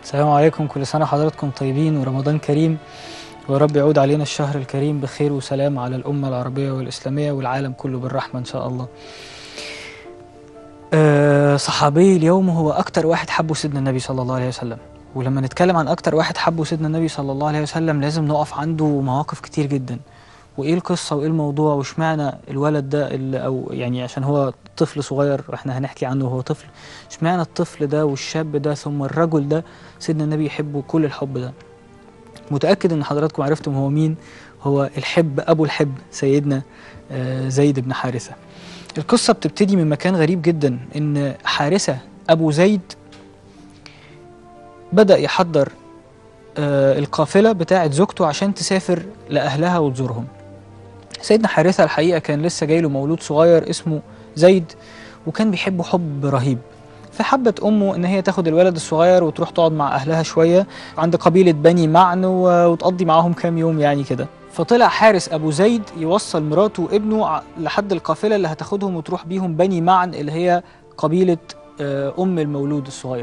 السلام عليكم كل سنة حضراتكم طيبين ورمضان كريم ورب يعود علينا الشهر الكريم بخير وسلام على الأمة العربية والإسلامية والعالم كله بالرحمة إن شاء الله أه صحابي اليوم هو أكتر واحد حبه سيدنا النبي صلى الله عليه وسلم ولما نتكلم عن أكتر واحد حبه سيدنا النبي صلى الله عليه وسلم لازم نقف عنده مواقف كتير جدا وايه القصه وايه الموضوع واشمعنى الولد ده اللي او يعني عشان هو طفل صغير واحنا هنحكي عنه وهو طفل اشمعنى الطفل ده والشاب ده ثم الرجل ده سيدنا النبي يحبه كل الحب ده متاكد ان حضراتكم عرفتم هو مين هو الحب ابو الحب سيدنا آه، زيد بن حارثه القصه بتبتدي من مكان غريب جدا ان حارثه ابو زيد بدا يحضر آه، القافله بتاعه زوجته عشان تسافر لاهلها وتزورهم سيدنا حارثة الحقيقة كان لسه جاي له مولود صغير اسمه زيد وكان بيحبه حب رهيب فحبت أمه إن هي تاخد الولد الصغير وتروح تقعد مع أهلها شوية عند قبيلة بني معن و- وتقضي معاهم كام يوم يعني كده فطلع حارس أبو زيد يوصل مراته وابنه ع- لحد القافلة اللي هتاخدهم وتروح بيهم بني معن اللي هي قبيلة آه، أم المولود الصغير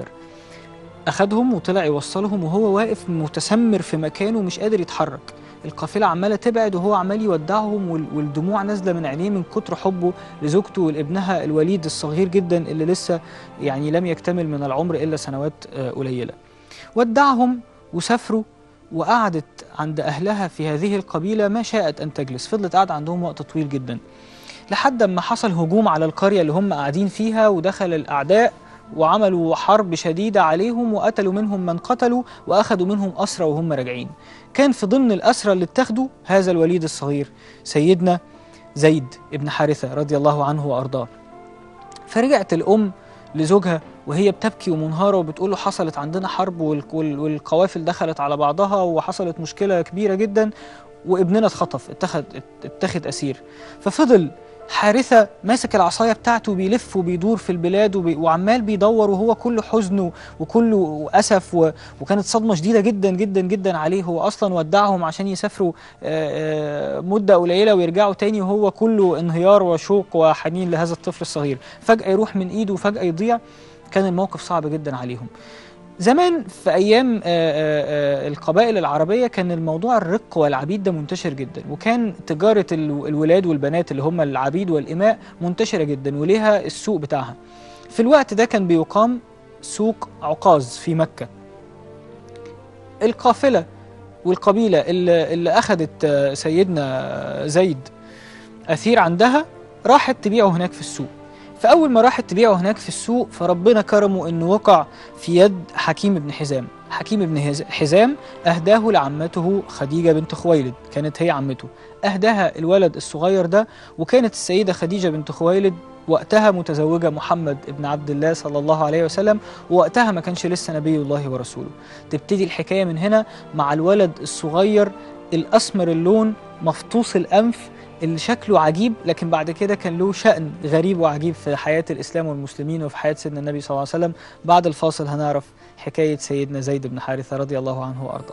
أخدهم وطلع يوصلهم وهو واقف متسمر في مكانه مش قادر يتحرك القافلة عمالة تبعد وهو عمال يودعهم وال- والدموع نازلة من عينيه من كتر حبه لزوجته ولابنها الوليد الصغير جدا اللي لسه يعني لم يكتمل من العمر إلا سنوات آه، قليلة ودعهم وسافروا وقعدت عند أهلها في هذه القبيلة ما شاءت أن تجلس فضلت قاعدة عندهم وقت طويل جدا لحد ما حصل هجوم على القرية اللي هم قاعدين فيها ودخل الأعداء وعملوا حرب شديدة عليهم وقتلوا منهم من قتلوا وأخذوا منهم أسرى وهم راجعين كان في ضمن الأسرى اللي اتخذوا هذا الوليد الصغير سيدنا زيد ابن حارثة رضي الله عنه وأرضاه فرجعت الأم لزوجها وهي بتبكي ومنهارة وبتقول له حصلت عندنا حرب وال- وال- والقوافل دخلت على بعضها وحصلت مشكلة كبيرة جدا وابننا اتخطف اتخذ اتخذ أسير ففضل حارثة ماسك العصاية بتاعته بيلف وبيدور في البلاد وبي وعمال بيدور وهو كله حزن وكله أسف و وكانت صدمة شديدة جدا جدا جدا عليه هو أصلا ودعهم عشان يسافروا آه، آه، مدة قليلة ويرجعوا تاني وهو كله انهيار وشوق وحنين لهذا الطفل الصغير فجأة يروح من إيده وفجأة يضيع كان الموقف صعب جدا عليهم زمان في ايام آه، آه، آه، القبائل العربيه كان الموضوع الرق والعبيد ده منتشر جدا وكان تجاره ال- الولاد والبنات اللي هم العبيد والاماء منتشره جدا وليها السوق بتاعها في الوقت ده كان بيقام سوق عكاظ في مكه القافله والقبيله اللي, اللي اخذت آه، سيدنا زيد اثير عندها راحت تبيعه هناك في السوق فأول ما راحت تبيعه هناك في السوق فربنا كرمه إنه وقع في يد حكيم بن حزام حكيم بن هز- حزام أهداه لعمته خديجة بنت خويلد كانت هي عمته أهداها الولد الصغير ده وكانت السيدة خديجة بنت خويلد وقتها متزوجة محمد ابن عبد الله صلى الله عليه وسلم ووقتها ما كانش لسه نبي الله ورسوله تبتدي الحكاية من هنا مع الولد الصغير الأسمر اللون مفطوس الأنف اللي شكله عجيب لكن بعد كده كان له شأن غريب وعجيب في حياة الإسلام والمسلمين وفي حياة سيدنا النبي صلى الله عليه وسلم بعد الفاصل هنعرف حكاية سيدنا زيد بن حارثة رضي الله عنه وأرضاه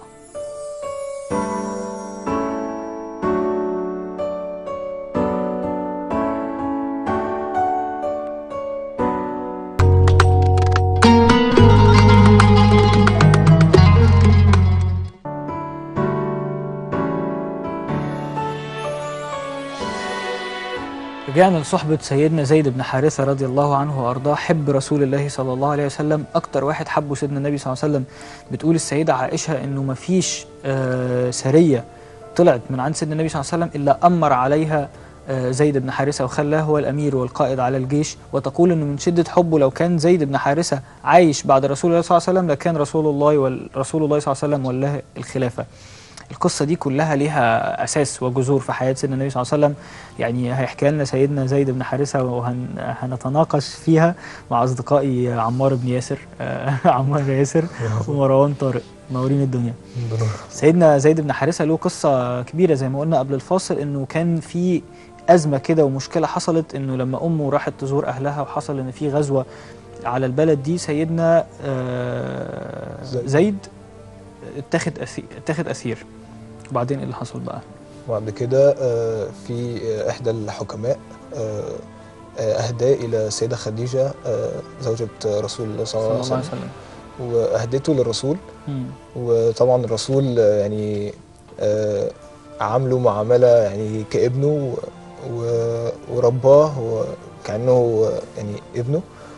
رجعنا لصحبة سيدنا زيد بن حارثة رضي الله عنه وأرضاه حب رسول الله صلى الله عليه وسلم أكتر واحد حبه سيدنا النبي صلى الله عليه وسلم بتقول السيدة عائشة إنه مفيش آه سرية طلعت من عند سيدنا النبي صلى الله عليه وسلم إلا أمر عليها آه زيد بن حارثة وخلاه هو الأمير والقائد على الجيش وتقول إنه من شدة حبه لو كان زيد بن حارثة عايش بعد رسول الله صلى الله عليه وسلم لكان رسول الله والرسول الله صلى الله عليه وسلم ولاه الخلافة القصة دي كلها ليها أساس وجذور في حياة سيدنا النبي صلى الله عليه وسلم يعني هيحكي لنا سيدنا زيد بن حارثة وهنتناقش فيها مع أصدقائي عمار بن ياسر آه، عمار ياسر ومروان طارق منورين الدنيا سيدنا زيد بن حارثة له قصة كبيرة زي ما قلنا قبل الفاصل إنه كان في أزمة كده ومشكلة حصلت إنه لما أمه راحت تزور أهلها وحصل إن في غزوة على البلد دي سيدنا آه، زيد. زيد اتخذ أسير اتخذ أسير وبعدين إيه اللي حصل بقى؟ وبعد كده آه، في آه، إحدى الحكماء آه، آه، أهداه إلى السيدة خديجة آه، زوجة رسول الله صلى الله صلى عليه الله عليه وسلم وسلم واهدته للرسول مم. وطبعا الرسول آه، يعني آه، عامله معامله يعني كابنه و- ورباه وكانه يعني ابنه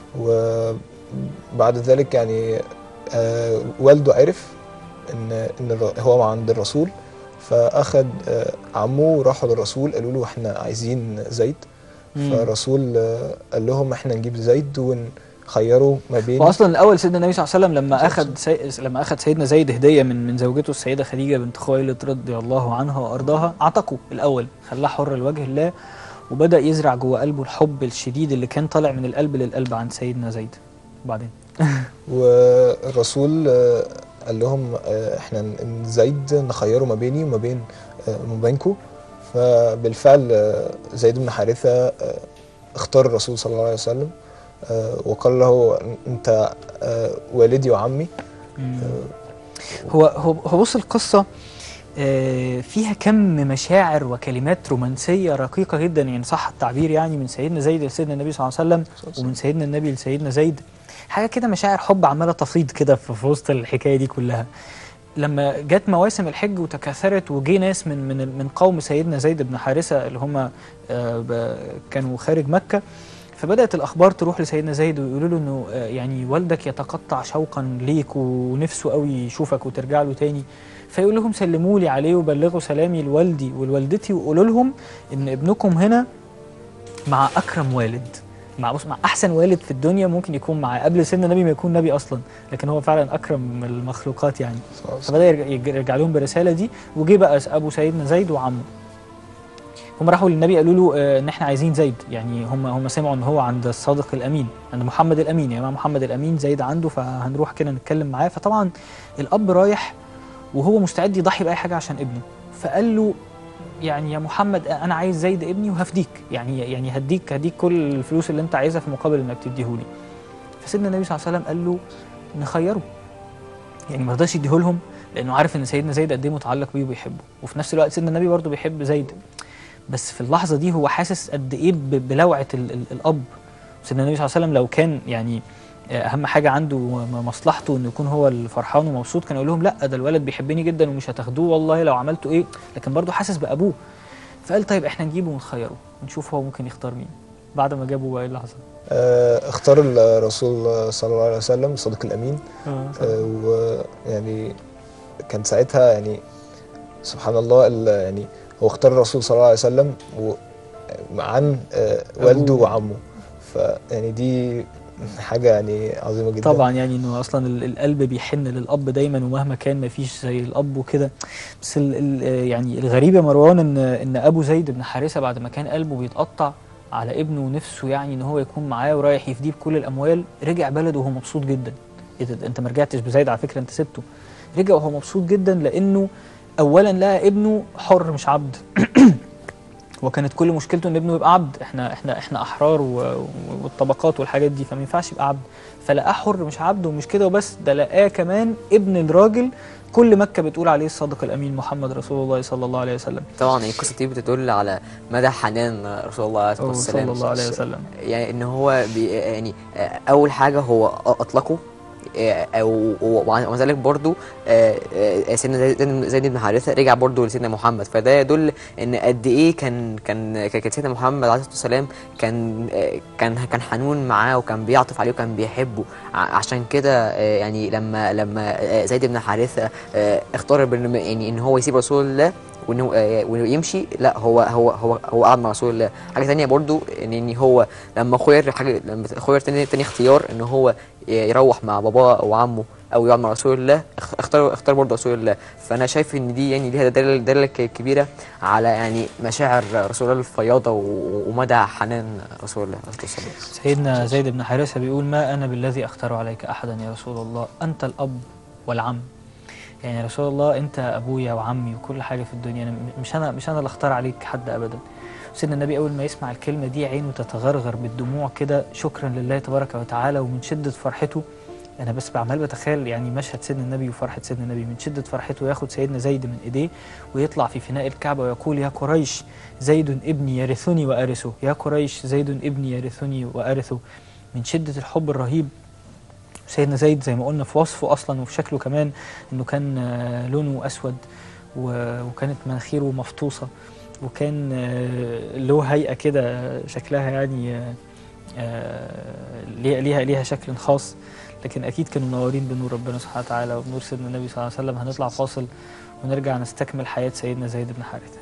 وبعد ذلك يعني آه، والده عرف ان ان الر- هو عند الرسول فاخد آه، عمه وراحوا للرسول قالوا له احنا عايزين زيد مم. فالرسول آه، قال لهم احنا نجيب زيد ونخيره ما بين واصلا الاول سيدنا النبي صلى الله عليه وسلم لما صلى اخذ سي... لما اخذ سيدنا زيد هديه من من زوجته السيده خديجه بنت خويلد رضي الله عنها وارضاها اعتقه الاول خلاه حر لوجه الله وبدا يزرع جوه قلبه الحب الشديد اللي كان طالع من القلب للقلب عند سيدنا زيد وبعدين والرسول آه، قال لهم آه، احنا ن- زيد نخيره ما بيني وما بين آه، وما بينكم فبالفعل آه، زيد بن حارثة آه، اختار الرسول صلى الله عليه وسلم آه، وقال له انت آه، والدي وعمي هو هو هو بص القصه آه، فيها كم مشاعر وكلمات رومانسيه رقيقه جدا يعني صح التعبير يعني من سيدنا زيد لسيدنا النبي صلى الله عليه وسلم ومن سيدنا النبي لسيدنا زيد حاجه كده مشاعر حب عماله تفيض كده في في وسط الحكايه دي كلها لما جت مواسم الحج وتكاثرت وجي ناس من من من قوم سيدنا زيد بن حارثه اللي هم آه، ب- كانوا خارج مكه فبدات الاخبار تروح لسيدنا زيد ويقولوا له انه آه، يعني والدك يتقطع شوقا ليك ونفسه قوي يشوفك وترجع له تاني فيقول لهم سلموا لي عليه وبلغوا سلامي لوالدي ولوالدتي وقولوا لهم ان ابنكم هنا مع اكرم والد مع بص مع احسن والد في الدنيا ممكن يكون معاه قبل سيدنا النبي ما يكون نبي اصلا لكن هو فعلا اكرم المخلوقات يعني فبدا يرجع, يرجع لهم بالرساله دي وجه بقى ابو سيدنا زيد وعمه هم راحوا للنبي قالوا له آه، ان احنا عايزين زيد يعني هم هم سمعوا ان هو عند الصادق الامين عند محمد الامين يا جماعه محمد الامين زيد عنده فهنروح كده نتكلم معاه فطبعا الاب رايح وهو مستعد يضحي باي حاجه عشان ابنه فقال له يعني يا محمد انا عايز زيد ابني وهفديك يعني يعني هديك هديك كل الفلوس اللي انت عايزها في مقابل انك تديهولي فسيدنا النبي صلى الله عليه وسلم قال له نخيره يعني ما رضاش يديهولهم لانه عارف ان سيدنا زيد قد ايه متعلق بيه وبيحبه وفي نفس الوقت سيدنا النبي برضه بيحب زيد بس في اللحظه دي هو حاسس قد ايه ب- بلوعه ال ال الاب سيدنا النبي صلى الله عليه وسلم لو كان يعني اهم حاجه عنده م- مصلحته انه يكون هو الفرحان ومبسوط كان يقول لهم لا ده الولد بيحبني جدا ومش هتاخدوه والله لو عملتوا ايه لكن برضه حاسس بابوه فقال طيب احنا نجيبه ونخيره ونشوف هو ممكن يختار مين بعد ما جابه بقى ايه اللي حصل آه، اختار الرسول صلى الله عليه وسلم الصادق الامين آه، ويعني كان ساعتها يعني سبحان الله ال- يعني هو اختار الرسول صلى الله عليه وسلم و- عن آه، والده أبوه. وعمه فيعني دي حاجه يعني عظيمه جدا طبعا يعني انه اصلا ال- القلب بيحن للاب دايما ومهما كان ما فيش زي الاب وكده بس ال ال يعني الغريب يا مروان ان ان ابو زيد بن حارثه بعد ما كان قلبه بيتقطع على ابنه ونفسه يعني ان هو يكون معاه ورايح يفديه بكل الاموال رجع بلده وهو مبسوط جدا ايه ده انت ما رجعتش بزيد على فكره انت سبته رجع وهو مبسوط جدا لانه اولا لقى ابنه حر مش عبد وكانت كل مشكلته ان ابنه يبقى عبد احنا احنا احنا احرار و- و- والطبقات والحاجات دي فما ينفعش يبقى عبد فلقاه حر مش عبد ومش كده وبس ده لقاه كمان ابن الراجل كل مكه بتقول عليه الصادق الامين محمد رسول الله صلى الله عليه وسلم طبعا هي القصه دي بتدل على مدى حنان رسول الله عليه الصلاه أو والسلام صلى الله عليه وسلم يعني ان هو بي يعني آه، اول حاجه هو اطلقه آه، او ومع ذلك برضو آه، آه، سيدنا زيد- زيد بن حارثه رجع برضو لسيدنا محمد فده يدل ان قد ايه كان كان كان سيدنا محمد عليه الصلاه والسلام كان آه، كان كان حنون معاه وكان بيعطف عليه وكان بيحبه ع- عشان كده آه، يعني لما لما آه، زيد بن حارثه آه، اختار بإن- يعني ان هو يسيب رسول الله وانه آه، وانه يمشي لا هو هو هو هو قعد مع رسول الله حاجه ثانيه برضو ان ان هو لما خير حاجه لما خير تاني, تاني اختيار ان هو يروح مع باباه وعمه او يقعد مع رسول الله اخ- اختار اختار برضه رسول الله فانا شايف ان دي يعني ليها دلاله دلاله ك- كبيره على يعني مشاعر رسول الله الفياضه و- ومدى حنان رسول الله عليه الصلاه والسلام سيدنا زيد بن حارثه بيقول ما انا بالذي اختار عليك احدا يا رسول الله انت الاب والعم يعني يا رسول الله انت ابويا وعمي وكل حاجه في الدنيا أنا م- مش انا مش انا اللي اختار عليك حد ابدا سيدنا النبي اول ما يسمع الكلمه دي عينه تتغرغر بالدموع كده شكرا لله تبارك وتعالى ومن شده فرحته انا بس بعمل بتخيل يعني مشهد سيدنا النبي وفرحه سيدنا النبي من شده فرحته ياخد سيدنا زيد من ايديه ويطلع في فناء الكعبه ويقول يا قريش زيد ابني يرثني وارثه يا قريش زيد ابني يرثني وارثه من شده الحب الرهيب سيدنا زيد زي ما قلنا في وصفه اصلا وفي شكله كمان انه كان آه، لونه اسود و- وكانت مناخيره مفطوسه وكان آه، له هيئه كده شكلها يعني آه، آه، ليها ليها ليها شكل خاص لكن اكيد كانوا منورين بنور ربنا سبحانه وتعالى وبنور سيدنا النبي صلى الله عليه وسلم هنطلع فاصل ونرجع نستكمل حياه سيدنا زيد بن حارثه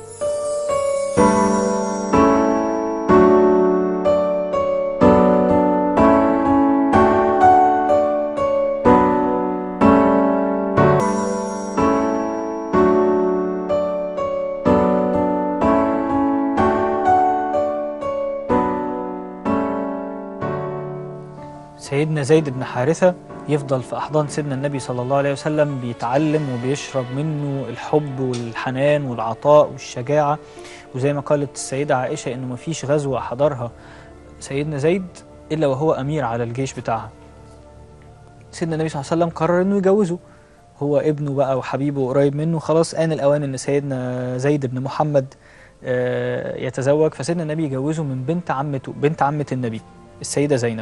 سيدنا زيد بن حارثة يفضل في أحضان سيدنا النبي صلى الله عليه وسلم بيتعلم وبيشرب منه الحب والحنان والعطاء والشجاعة وزي ما قالت السيدة عائشة إنه مفيش غزوة حضرها سيدنا زيد إلا وهو أمير على الجيش بتاعها سيدنا النبي صلى الله عليه وسلم قرر إنه يجوزه هو ابنه بقى وحبيبه قريب منه خلاص آن الأوان إن سيدنا زيد بن محمد آه، يتزوج فسيدنا النبي يجوزه من بنت عمته بنت عمة النبي السيدة زينب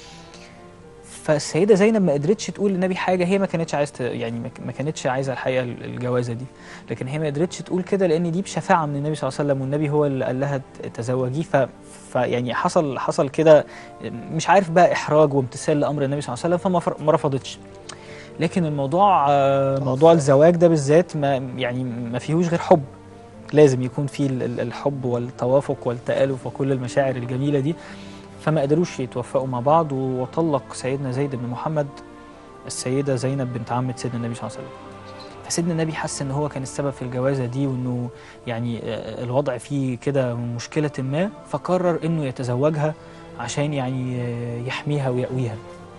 فالسيده زينب ما قدرتش تقول للنبي حاجه هي ما كانتش عايزه ت- يعني ما ك- ما كانتش عايزه الحقيقه ال- الجوازه دي لكن هي ما قدرتش تقول كده لان دي بشفاعه من النبي صلى الله عليه وسلم والنبي هو اللي قال لها ت- تزوجيه ف فيعني حصل حصل كده مش عارف بقى احراج وامتثال لامر النبي صلى الله عليه وسلم فما فر- ما رفضتش لكن الموضوع آه، موضوع الزواج ده بالذات ما يعني ما فيهوش غير حب لازم يكون فيه ال- ال- الحب والتوافق والتآلف وكل المشاعر الجميله دي فما قدروش يتوفقوا مع بعض وطلق سيدنا زيد بن محمد السيدة زينب بنت عمة سيدنا النبي صلى الله عليه وسلم فسيدنا النبي حس ان هو كان السبب في الجوازة دي وانه يعني آه، الوضع فيه كده مشكلة ما فقرر انه يتزوجها عشان يعني آه، يحميها ويقويها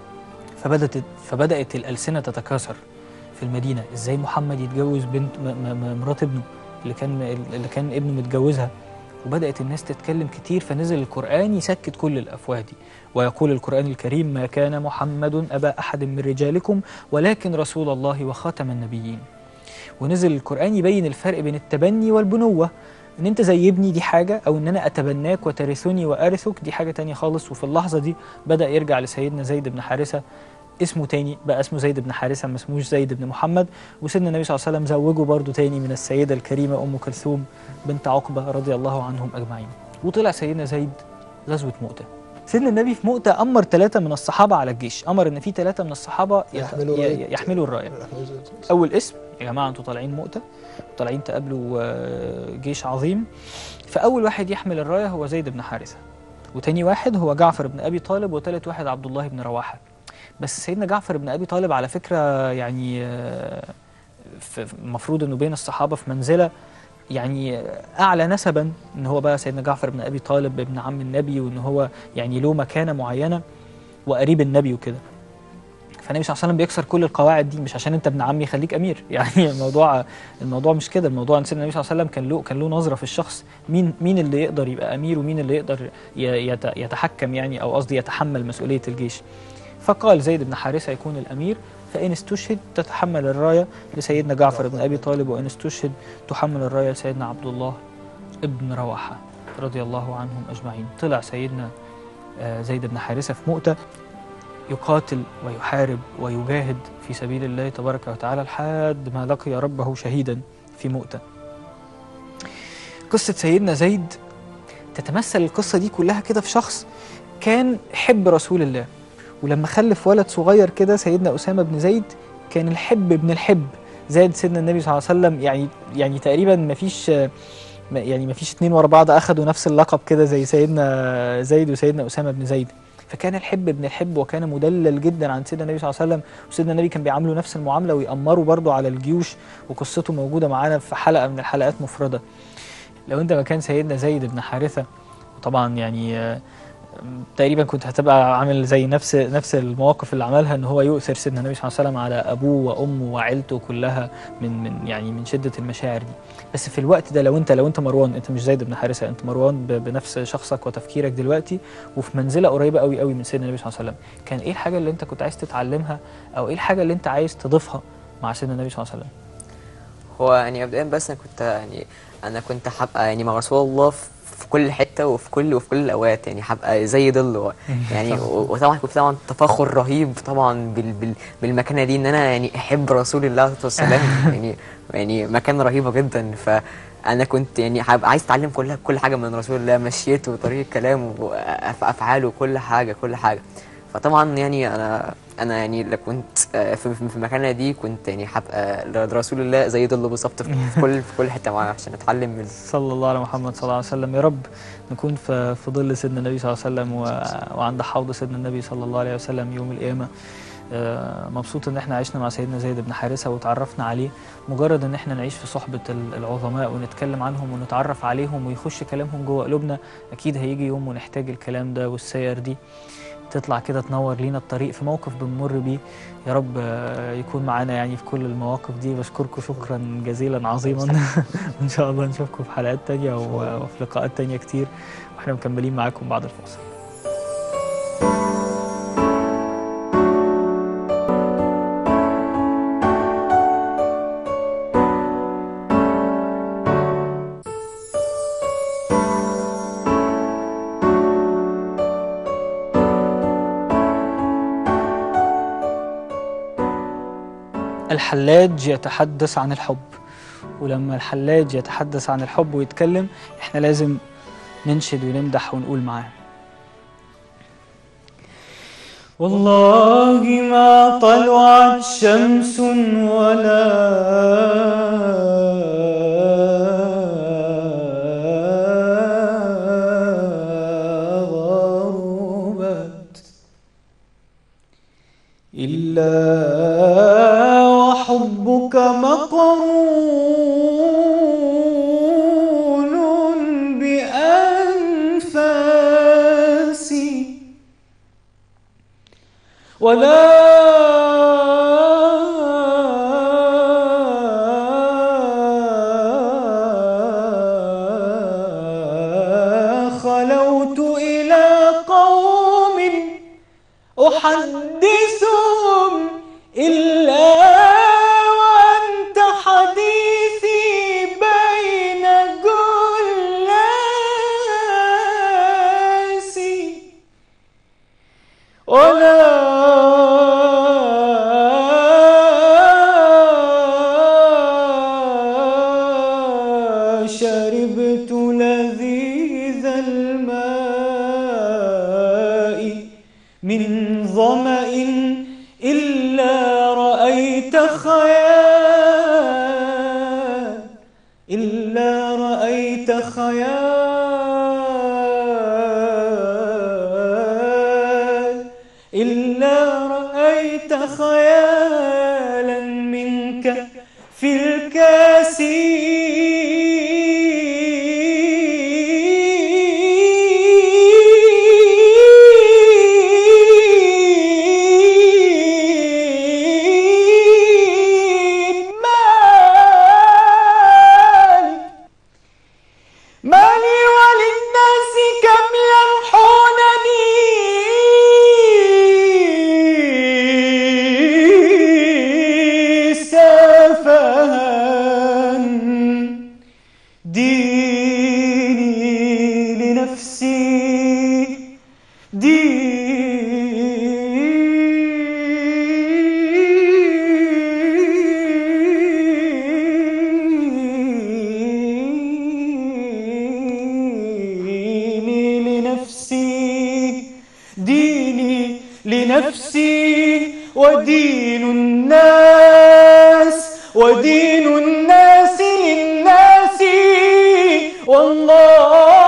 فبدأت فبدأت الألسنة تتكاثر في المدينة ازاي محمد يتجوز بنت م- م- م- مرات ابنه اللي كان اللي كان ابنه متجوزها وبدأت الناس تتكلم كتير فنزل القرآن يسكت كل الأفواه دي ويقول القرآن الكريم ما كان محمد أبا أحد من رجالكم ولكن رسول الله وخاتم النبيين ونزل القرآن يبين الفرق بين التبني والبنوة ان انت زي ابني دي حاجة او ان انا اتبناك وترثني وارثك دي حاجة تانية خالص وفي اللحظة دي بدأ يرجع لسيدنا زيد بن حارثة اسمه تاني بقى اسمه زيد بن حارثة ما اسموش زيد بن محمد وسيدنا النبي صلى الله عليه وسلم زوجه برضه تاني من السيدة الكريمة أم كلثوم بنت عقبة رضي الله عنهم أجمعين وطلع سيدنا زيد غزوة مؤتة سيدنا النبي في مؤتة أمر ثلاثة من الصحابة على الجيش أمر إن في ثلاثة من الصحابة يت- يحملوا ي- راية. يحملوا الراية يحملوا زيد. أول اسم يا جماعة أنتوا طالعين مؤتة طالعين تقابلوا آه، جيش عظيم فأول واحد يحمل الراية هو زيد بن حارثة وتاني واحد هو جعفر بن أبي طالب وتالت واحد عبد الله بن رواحة بس سيدنا جعفر بن أبي طالب على فكرة يعني آه، في- في- المفروض انه بين الصحابه في منزله يعني اعلى نسبا ان هو بقى سيدنا جعفر بن ابي طالب ابن عم النبي وان هو يعني له مكانه معينه وقريب النبي وكده فالنبي صلى الله عليه وسلم بيكسر كل القواعد دي مش عشان انت ابن عمي خليك امير يعني الموضوع الموضوع مش كده الموضوع ان سيدنا النبي صلى الله عليه وسلم كان له كان له نظره في الشخص مين مين اللي يقدر يبقى امير ومين اللي يقدر ي- يت- يتحكم يعني او قصدي يتحمل مسؤوليه الجيش فقال زيد بن حارثه يكون الامير فان استشهد تتحمل الرايه لسيدنا جعفر بن ابي طالب وان استشهد تحمل الرايه لسيدنا عبد الله ابن رواحه رضي الله عنهم اجمعين طلع سيدنا آه، زيد بن حارثه في مؤته يقاتل ويحارب ويجاهد في سبيل الله تبارك وتعالى لحد ما لقي ربه شهيدا في مؤته قصه سيدنا زيد تتمثل القصه دي كلها كده في شخص كان حب رسول الله ولما خلف ولد صغير كده سيدنا اسامه بن زيد كان الحب ابن الحب زاد سيدنا النبي صلى الله عليه وسلم يعني يعني تقريبا ما فيش ما- يعني ما فيش اتنين ورا بعض اخذوا نفس اللقب كده زي سيدنا زيد وسيدنا اسامه بن زيد فكان الحب ابن الحب وكان مدلل جدا عن سيدنا النبي صلى الله عليه وسلم وسيدنا النبي كان بيعامله نفس المعامله ويأمره برضه على الجيوش وقصته موجوده معانا في حلقه من الحلقات مفرده لو انت مكان سيدنا زيد بن حارثه طبعا يعني آه، تقريبا كنت هتبقى عامل زي نفس نفس المواقف اللي عملها ان هو يؤثر سيدنا النبي صلى الله عليه وسلم على ابوه وامه وعيلته كلها من من يعني من شده المشاعر دي بس في الوقت ده لو انت لو انت مروان انت مش زيد بن حارثه انت مروان ب- بنفس شخصك وتفكيرك دلوقتي وفي منزله قريبه قوي قوي من سيدنا النبي صلى الله عليه وسلم كان ايه الحاجه اللي انت كنت عايز تتعلمها او ايه الحاجه اللي انت عايز تضيفها مع سيدنا النبي صلى الله عليه وسلم هو يعني مبدئيا بس انا كنت يعني انا كنت حابة يعني مع رسول الله في في كل حته وفي كل وفي كل الاوقات يعني هبقى زي ظله يعني و- وطبعا يكون في طبعا تفاخر رهيب طبعا بال بال بالمكانه دي ان انا يعني احب رسول الله صلى الله عليه وسلم يعني يعني مكانه رهيبه جدا فانا كنت يعني هبقى عايز اتعلم كل كل حاجه من رسول الله مشيته وطريقه كلامه وافعاله كل حاجه كل حاجه فطبعا يعني انا انا يعني لو كنت آه، في في المكانه دي كنت يعني هبقى لرسول الله زي ظله بالظبط في في كل في كل حته معاه عشان اتعلم من صلى الله على محمد صلى الله عليه وسلم يا رب نكون في في ظل سيدنا النبي صلى الله عليه وسلم و- وعند حوض سيدنا النبي صلى الله عليه وسلم يوم القيامة آه، مبسوط ان احنا عشنا مع سيدنا زيد بن حارثة وتعرفنا عليه مجرد ان احنا نعيش في صحبة ال- العظماء ونتكلم عنهم ونتعرف عليهم ويخش كلامهم جوه قلوبنا اكيد هيجي يوم ونحتاج الكلام ده والسير دي تطلع كده تنور لينا الطريق في موقف بنمر بيه يا رب آه، يكون معانا يعني في كل المواقف دي بشكركم شكرا جزيلا عظيما وان شاء الله نشوفكم في حلقات تانية و- وفي لقاءات تانية كتير واحنا مكملين معاكم بعد الفاصل الحلاج يتحدث عن الحب ولما الحلاج يتحدث عن الحب ويتكلم احنا لازم ننشد ونمدح ونقول معاه والله ما طلعت شمس ولا غربت إلا وحبك مقرون بأنفاسي ولا خلوت إلى قوم أحدثهم إلا وأنت حديثي بين جلاسي ولا شربت لذيذ الماء من ظمأ إلا رأيت خيال إلا رأيت خيال إلا رأيت خيالا منك في الكاس مالك مالي وللناس كم ينحونني سفها ديني لنفسي ديني لنفسي ديني لنفسي ودين الناس ودين الناس للناس والله